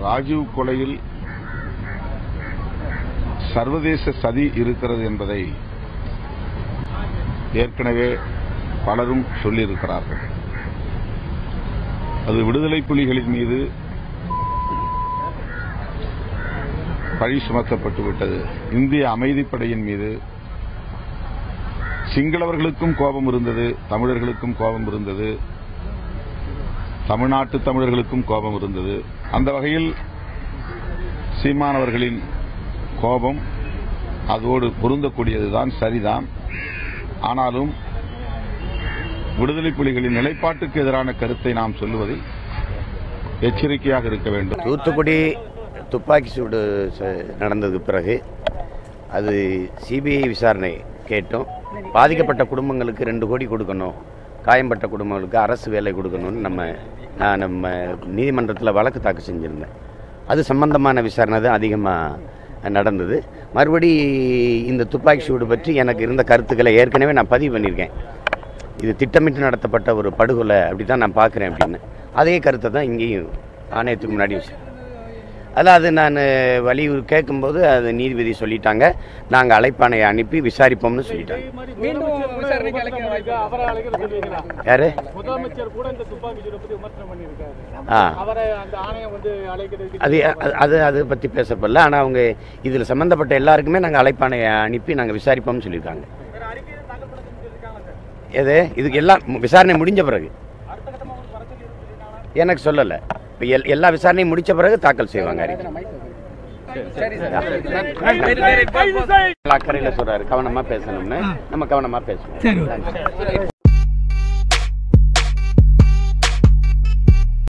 ராஜீவ் கொலையில் சர்வதேச சதி இருக்கிறது என்பதை ஏற்கனவே பலரும் சொல்லியிருக்கிறார்கள் அது விடுதலை புலிகளின் மீது பழி சுமத்தப்பட்டு விட்டது இந்திய அமைதிப்படையின் மீது சிங்களவர்களுக்கும் கோபம் இருந்தது தமிழர்களுக்கும் கோபம் இருந்தது தமிழ்நாட்டு தமிழர்களுக்கும் கோபம் இருந்தது அந்த வகையில் சீமானவர்களின் கோபம் அதோடு பொருந்தக்கூடியதுதான் சரிதான் ஆனாலும் விடுதலை புலிகளின் நிலைப்பாட்டுக்கு எதிரான கருத்தை நாம் சொல்லுவதில் எச்சரிக்கையாக இருக்க வேண்டும் தூத்துக்குடி துப்பாக்கி சூடு ச- நடந்ததுக்கு பிறகு அது சிபிஐ விசாரணை கேட்டோம் பாதிக்கப்பட்ட குடும்பங்களுக்கு ரெண்டு கோடி கொடுக்கணும் காயம்பட்ட குடும்பங்களுக்கு அரசு வேலை கொடுக்கணும்னு நம்ம நான் நம்ம நீதிமன்றத்தில் வழக்கு தாக்கல் செஞ்சுருந்தேன் அது சம்பந்தமான விசாரணை தான் அதிகமாக நடந்தது மறுபடி இந்த துப்பாக்கி சூடு பற்றி எனக்கு இருந்த கருத்துக்களை ஏற்கனவே நான் பதிவு பண்ணியிருக்கேன் இது திட்டமிட்டு நடத்தப்பட்ட ஒரு படுகொலை அப்படி தான் நான் பார்க்குறேன் அப்படின்னு அதே கருத்தை தான் இங்கேயும் ஆணையத்துக்கு முன்னாடி வச்சேன் அதில் அது நான் வலியுறு கேட்கும்போது அது நீதிபதி சொல்லிட்டாங்க நாங்கள் அழைப்பானையை அனுப்பி விசாரிப்போம்னு சொல்லிட்டாங்க மீண்டும் விசாரணைக்கு அழைக்க வாய்ப்பு அவரை அழைக்கிற சொல்லுவீங்களா யாரு முதலமைச்சர் கூட இந்த துப்பாக்கி சூடை பத்தி விமர்சனம் பண்ணியிருக்காரு ஆ அவரை அந்த ஆணையம் வந்து அழைக்கிறதுக்கு அது அது- அது அதை பற்றி பேசப்படல ஆனால் அவங்க இதில் சம்மந்தப்பட்ட எல்லாருக்குமே நாங்கள் அழைப்பானையை அனுப்பி நாங்கள் விசாரிப்போம்னு சொல்லியிருக்காங்க வேற அறிக்கையை தாக்கல் பண்ண சொல்லியிருக்காங்க சார் எது இதுக்கு எல்லாம் மு- விசாரணை முடிஞ்ச பிறகு அடுத்த கட்டமா உங்களுக்கு வர சொல்லி சொல்லியிருக்காங்க எனக்கு சொல்லலை இப்போ எல் எல்லா விசாரணையும் முடிச்ச பிறகு தாக்கல் செய்வாங்க அறிக்கை அக்கறையில் சொல்கிறாரு கவனமாக பேசணும்னு நம்ம கவனமாக பேசுவோம்